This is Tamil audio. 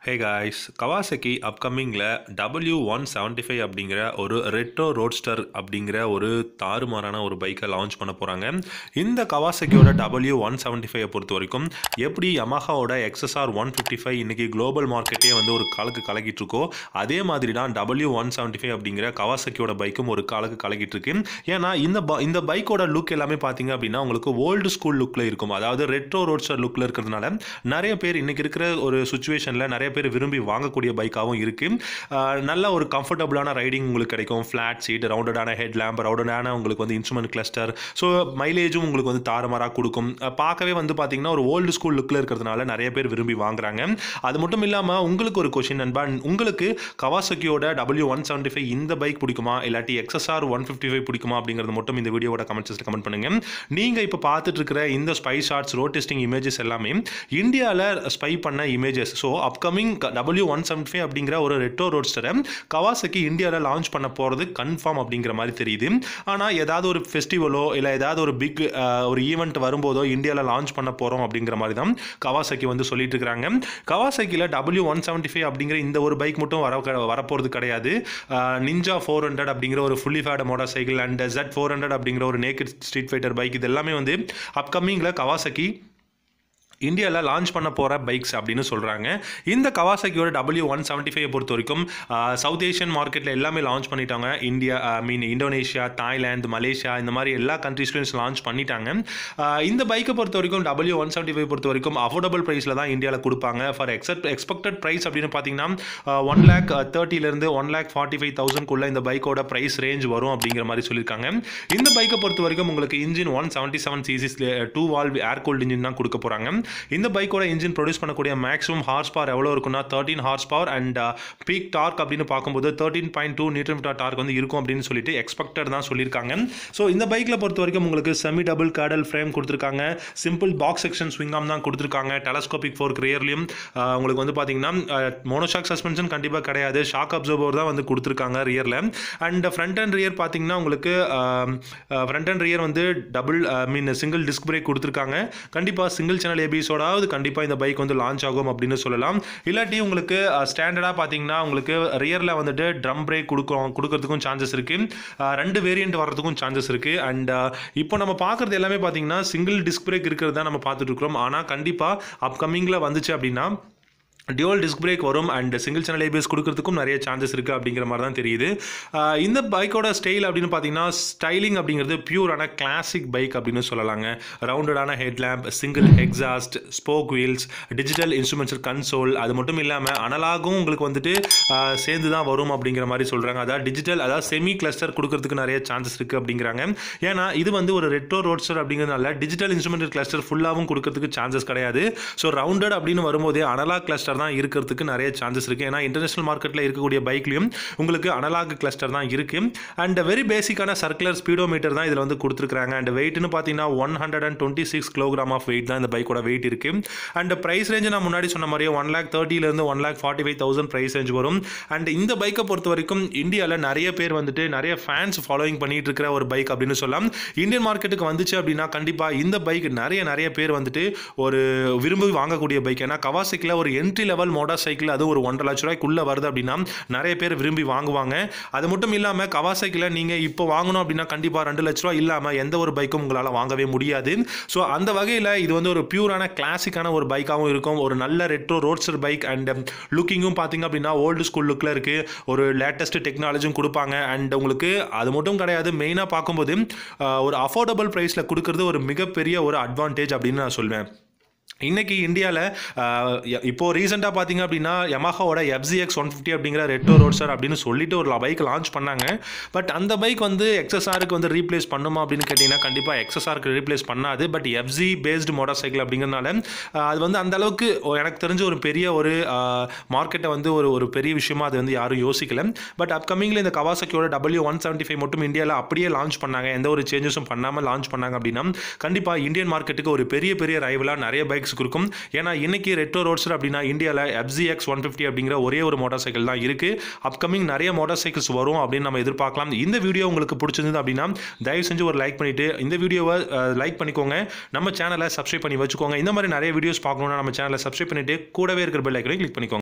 ஹே காய்ஸ் கவாசக்கி அப்கமிங்கில் டபிள்யூ ஒன் செவன்ட்டி ஃபைவ் அப்படிங்கிற ஒரு ரெட்ரோ ரோட்ஸ்டர் அப்படிங்கிற ஒரு தாறுமாறான ஒரு பைக்கை லான்ச் பண்ண போகிறாங்க இந்த கவாசக்கியோட டபிள்யூ ஒன் செவன்ட்டி ஃபைவை பொறுத்த வரைக்கும் எப்படி யமஹாவோட எக்ஸ்எஸ்ஆர் ஒன் ஃபிஃப்டி ஃபைவ் இன்றைக்கி குளோபல் மார்க்கெட்டே வந்து ஒரு காலுக்கு கலக்கிட்டு இருக்கோ அதே மாதிரி தான் டபிள்யூ ஒன் செவன்ட்டி ஃபைவ் அப்படிங்கிற கவாசக்கியோட பைக்கும் ஒரு காலுக்கு கலக்கிட்டு இருக்கு ஏன்னா இந்த ப- இந்த பைக்கோட லுக் எல்லாமே பார்த்தீங்க அப்படின்னா உங்களுக்கு ஓல்டு ஸ்கூல் லுக்கில் இருக்கும் அதாவது ரெட்ரோ ரோட்ஸ்டர் லுக்கில் இருக்கிறதுனால நிறைய பேர் இன்னைக்கு இருக்கிற ஒரு சுச்சுவேஷனில் நிறைய பேர் விரும்பி வாங்கக்கூடிய பைக்காகவும் இருக்குது நல்ல ஒரு கம்ஃபர்டபுளான ரைடிங் உங்களுக்கு கிடைக்கும் ஃப்ளாட் சீட் ரவுண்டடான ஹெட் லேம்ப் ரவுண்டடான உங்களுக்கு வந்து இன்ஸ்ட்ருமெண்ட் கிளஸ்டர் ஸோ மைலேஜும் உங்களுக்கு வந்து தாறுமாறாக கொடுக்கும் அஹ் பார்க்கவே வந்து பார்த்தீங்கன்னா ஒரு ஓல்டு ஸ்கூல் லுக்கில் இருக்கிறதுனால நிறைய பேர் விரும்பி வாங்குறாங்க அது மட்டும் இல்லாமல் உங்களுக்கு ஒரு கொஷின் நண்பா உங்களுக்கு கவாசக்கியோட டபிள்யூ ஒன் செவன்ட்டி ஃபைவ் இந்த பைக் பிடிக்குமா இல்லாட்டி எக்ஸ்எஸ்ஆர் ஒன் ஃபிஃப்டி ஃபைவ் பிடிக்குமா அப்படிங்கிறது மட்டும் இந்த வீடியோவோட கமெண்ட்ஸில் கமெண்ட் பண்ணுங்க நீங்கள் இப்போ பார்த்துட்டு இருக்கிற இந்த spy shots road testing images எல்லாமே இந்தியாவில் ஸ்பை பண்ண images so upcoming W one seventy five அப்படிங்கிற ஒரு ரெட்ரோ ரோட்ஸ்டரை கவாசக்கி இந்தியாவில் லான்ச் பண்ண போகிறது கன்ஃபார்ம் அப்படிங்கிற மாதிரி தெரியுது ஆனால் ஏதாவது ஒரு ஃபெஸ்டிவலோ இல்லை ஏதாவது ஒரு பிக் ஒரு ஈவெண்ட் வரும்போதோ இந்தியாவில் லான்ச் பண்ண போகிறோம் அப்படிங்கிற மாதிரி தான் கவாசக்கி வந்து சொல்லிட்டு இருக்கிறாங்க கவாசக்கியில் டபிள்யூ ஒன் செவன்ட்டி ஃபைவ் அப்படிங்கிற இந்த ஒரு பைக் மட்டும் வர வரப்போகிறது கிடையாது நிஞ்சா ஃபோர் ஹண்ட்ரட் அப்படிங்கிற ஒரு fully faired motor cycle and Z four hundred அப்படிங்கிற ஒரு நேக்கட் ஸ்ட்ரீட் ஃபைட்டர் பைக் இது எல்லாமே வந்து அப்கமிங்கில் கவாசக்கி இந்தியாவில் லான்ச் பண்ண போகிற பைக்ஸ் அப்படின்னு சொல்கிறாங்க இந்த கவாசக்கியோட டபிள்யூ ஒன் செவன்ட்டி ஃபைவ் பொறுத்த வரைக்கும் சவுத் ஏஷியன் மார்க்கெட்டில் எல்லாமே லான்ச் பண்ணிட்டாங்க India I mean Indonesia Thailand Malaysia இந்த மாதிரி எல்லா கண்ட்ரீஸ்லையும் லான்ச் பண்ணிட்டாங்க ஆஹ் இந்த பைக்கை பொறுத்த வரைக்கும் டபிள்யூ ஒன் செவன்ட்டி ஃபைவ் பொறுத்த வரைக்கும் அஃபோர்டபுள் ப்ரைஸில் தான் இந்தியாவில் கொடுப்பாங்க ஃபார் எக்ஸப்ட் எக்ஸ்பெக்டட் ப்ரைஸ் அப்படின்னு பார்த்தீங்கன்னா ஒன் லேக் தேர்ட்டிலேருந்து ஒன் லேக் ஃபார்ட்டி ஃபைவ் தௌசண்ட்குள்ளே இந்த பைக்கோட ப்ரைஸ் ரேஞ்ச் வரும் அப்படிங்கிற மாதிரி சொல்லியிருக்காங்க இந்த பைக்கை பொறுத்த வரைக்கும் உங்களுக்கு engine one seventy seven CCs two valve air cooled engine தான் கொடுக்க போகிறாங்க இந்த பைக்கோட இன்ஜின் ப்ரொடியூஸ் பண்ணக்கூடிய மேக்ஸிமம் ஹார்ஸ் பவர் எவ்வளோ இருக்குன்னா thirteen horse power and peak torque அப்படின்னு பார்க்கும்போது thirteen point two newton metre torque வந்து இருக்கும் அப்படின்னு சொல்லிட்டு எக்ஸ்பெக்டட் தான் சொல்லியிருக்காங்க ஸோ இந்த பைக்கில் பொறுத்த வரைக்கும் உங்களுக்கு செமி டபுள் கேடல் ஃப்ரேம் கொடுத்துருக்காங்க சிம்பிள் பாக்ஸ் செக்ஷன் ஸ்விங்காம் தான் கொடுத்துருக்காங்க டெலஸ்கோபிக் ஃபோர்க் ரியர்லையும் உங்களுக்கு வந்து பார்த்தீங்கன்னா மோனோஷாக் சஸ்பென்ஷன் கண்டிப்பாக கிடையாது ஷாக் அப்சர்வர் தான் வந்து கொடுத்துருக்காங்க ரியரில் அண்ட் ஃப்ரண்ட் அண்ட் ரியர் பார்த்தீங்கன்னா உங்களுக்கு ஃப்ரண்ட் அண்ட் ரியர் வந்து double mean single disc brake கொடுத்துருக்காங்க கண்டிப்பாக சிங்கிள் சேனல் ஏபிஎஸோடாவது கண்டிப்பாக இந்த பைக் வந்து லான்ச் ஆகும் அப்படின்னு சொல்லலாம் இல்லாட்டி உங்களுக்கு ஸ்டாண்டர்டாக பார்த்தீங்கன்னா உங்களுக்கு ரியரில் வந்துட்டு ட்ரம் பிரேக் கொடுக்கும் கொடுக்கறதுக்கும் சான்சஸ் இருக்குது ரெண்டு வேரியண்ட் வர்றதுக்கும் சான்சஸ் இருக்குது அண்ட் இப்போ நம்ம பார்க்குறது எல்லாமே பார்த்தீங்கன்னா சிங்கிள் டிஸ்க் பிரேக் இருக்கிறது தான் நம்ம பார்த்துட்டு இருக்கிறோம் ஆனால் கண்டிப்பாக அப்கமிங்கில் வந்துச்சு அப்படின்னா டியூவல் டிஸ்க் பிரேக் வரும் அண்ட் சிங்கிள் சேனல் ஏபிஎஸ் கொடுக்கறதுக்கும் நிறைய சான்சஸ் இருக்குது அப்படிங்கிற மாதிரி தான் தெரியுது ஆஹ் இந்த பைக்கோட ஸ்டைல் அப்படின்னு பார்த்தீங்கன்னா ஸ்டைலிங் அப்படிங்கிறது பியூரான கிளாசிக் பைக் அப்படின்னு சொல்லலாங்க ரவுண்டடான head lamp single exhaust spoke wheels digital instruments console அது மட்டும் இல்லாமல் அனலாகும் உங்களுக்கு வந்துட்டு ஆஹ் சேர்ந்து தான் வரும் அப்படிங்கிற மாதிரி சொல்கிறாங்க அதாவது டிஜிட்டல் அதாவது செமி கிளஸ்டர் கொடுக்கறதுக்கு நிறைய சான்சஸ் இருக்குது அப்படிங்கிறாங்க ஏன்னா இது வந்து ஒரு ரெட்ரோ ரோட்ஸ்டர் அப்படிங்கிறதுனால டிஜிட்டல் இன்ஸ்ட்ருமெண்ட் கிளஸ்டர் ஃபுல்லாகவும் கொடுக்கறதுக்கு சான்சஸ் கிடையாது ஸோ ரவுண்டட் அப்படின்னு வரும்போதே அனலாக் கிளஸ்டர் தான் இருக்கிறதுக்கு நிறைய சான்சஸ் இருக்குது ஏன்னா இன்டர்நேஷனல் மார்க்கெட்டில் இருக்கக்கூடிய பைக்லையும் உங்களுக்கு அனலாக் கிளஸ்டர் தான் இருக்குது அண்ட் வெரி பேசிக்கான சர்க்குலர் ஸ்பீடோமீட்டர் தான் இதில் வந்து கொடுத்துருக்காங்க அண்ட் வெயிட்னு பார்த்தீங்கன்னா one hundred and twenty six kilogram of weight தான் இந்த பைக்கோட வெயிட் இருக்குது அண்ட் ப்ரைஸ் ரேஞ்ச் நான் முன்னாடி சொன்ன மாதிரியே ஒன் லேக் தேர்ட்டிலேருந்து one lakh forty five thousand price range வரும் அண்ட் இந்த பைக்கை பொறுத்த வரைக்கும் இந்தியாவில் நிறைய பேர் வந்துட்டு நிறைய ஃபேன்ஸ் ஃபாலோயிங் பண்ணிட்டு இருக்கிற ஒரு பைக் அப்படின்னு சொல்லலாம் இந்தியன் மார்க்கெட்டுக்கு வந்துச்சு அப்படின்னா கண்டிப்பாக இந்த பைக் நிறைய நிறைய பேர் வந்துட்டு ஒரு விரும்பி வாங்கக்கூடிய பைக் ஏன்னா கவாசிக்கில் ஒரு என்ட்ரி லெவல் மோட்டார் சைக்கிள் அது ஒரு ஒன்றரை லட்ச ரூபாய்க்குள்ளே வருது அப்படின்னா நிறைய பேர் விரும்பி வாங்குவாங்க அது மட்டும் இல்லாமல் கவாசைக்கில் நீங்கள் இப்போ வாங்கணும் அப்படின்னா கண்டிப்பாக ரெண்டு லட்ச ரூபா இல்லாமல் எந்த ஒரு பைக்கும் உங்களால் வாங்கவே முடியாது ஸோ அந்த வகையில் இது வந்து ஒரு பியூரான கிளாசிக்கான ஒரு பைக்காகவும் இருக்கும் ஒரு நல்ல ரெட்ரோ ரோட்ஸ்டர் பைக் அண்ட் லுக்கிங்கும் பார்த்தீங்க அப்படின்னா ஓல்டு ஸ்கூல் லுக்கில் இருக்குது ஒரு லேட்டஸ்ட் டெக்னாலஜியும் கொடுப்பாங்க அண்ட் உங்களுக்கு அது மட்டும் கிடையாது மெயினாக பார்க்கும்போது ஆஹ், ஒரு அஃபோர்டபுள் ப்ரைஸில் கொடுக்கறது ஒரு மிகப்பெரிய ஒரு அட்வான்டேஜ் அப்படின்னு நான் சொல்வேன் இன்னைக்கு இந்தியாவில் இப்போ ரீசெண்டாக பார்த்தீங்க அப்படின்னா யமஹாவோட எஃப்சிஎக்ஸ் ஒன் ஃபிஃப்டி அப்படிங்கிற ரெட்டோ ரோட்ஸர் அப்படின்னு சொல்லிட்டு ஒரு பைக் லான்ச் பண்ணாங்க பட் அந்த பைக் வந்து எக்ஸ்எஸ்ஆருக்கு வந்து ரீப்ளேஸ் பண்ணுமா அப்படின்னு கேட்டிங்கன்னா கண்டிப்பாக எக்ஸ்எஸ்ஆருக்கு ரீப்ளேஸ் பண்ணாது but FZ based motorcycle அப்படிங்கிறனால ஆஹ், அது வந்து அந்த அளவுக்கு ஒ- எனக்கு தெரிஞ்ச ஒரு பெரிய ஒரு மார்க்கெட்டை வந்து ஒரு ஒரு பெரிய விஷயமா அது வந்து யாரும் யோசிக்கல பட் அப்கமிங்கில் இந்த கவாசக்கியோட டபிள்யூ ஒன் செவன்ட்டி ஃபைவ் மட்டும் இந்தியாவில் அப்படியே லான்ச் பண்ணாங்க எந்த ஒரு சேஞ்சஸும் பண்ணாமல் லான்ச் பண்ணாங்க அப்படின்னா கண்டிப்பாக இந்தியன் மார்க்கெட்டுக்கு ஒரு பெரிய பெரிய ரைவலாக நிறைய பைக்ஸ் இருக்கும் ஏன்னா இன்னைக்கு ரெட்ரோ ரோட்ஸர் அப்படின்னா இந்தியாவில் எஃப்சிஎக்ஸ் ஒன் ஃபிஃப்டி அப்படிங்கிற ஒரே ஒரு மோட்டார் சைக்கிள் தான் இருக்குது அப்கமிங் நிறைய மோட்டார் சைக்கிள்ஸ் வரும் அப்படின்னு நம்ம எதிர்பார்க்கலாம் இந்த வீடியோ உங்களுக்கு பிடிச்சிருந்தது அப்படின்னா தயவு செஞ்சு ஒரு லைக் பண்ணிவிட்டு இந்த வீடியோவை லைக் பண்ணிக்கோங்க நம்ம சேனலை சப்ஸ்கிரைப் பண்ணி வச்சுக்கோங்க இந்த மாதிரி நிறைய வீடியோஸ் பார்க்கணும்னா நம்ம சேனலை சப்ஸ்கிரைப் பண்ணிவிட்டு கூடவே இருக்கிற பெல் ஐக்கனை கிளிக் பண்ணிக்கோங்க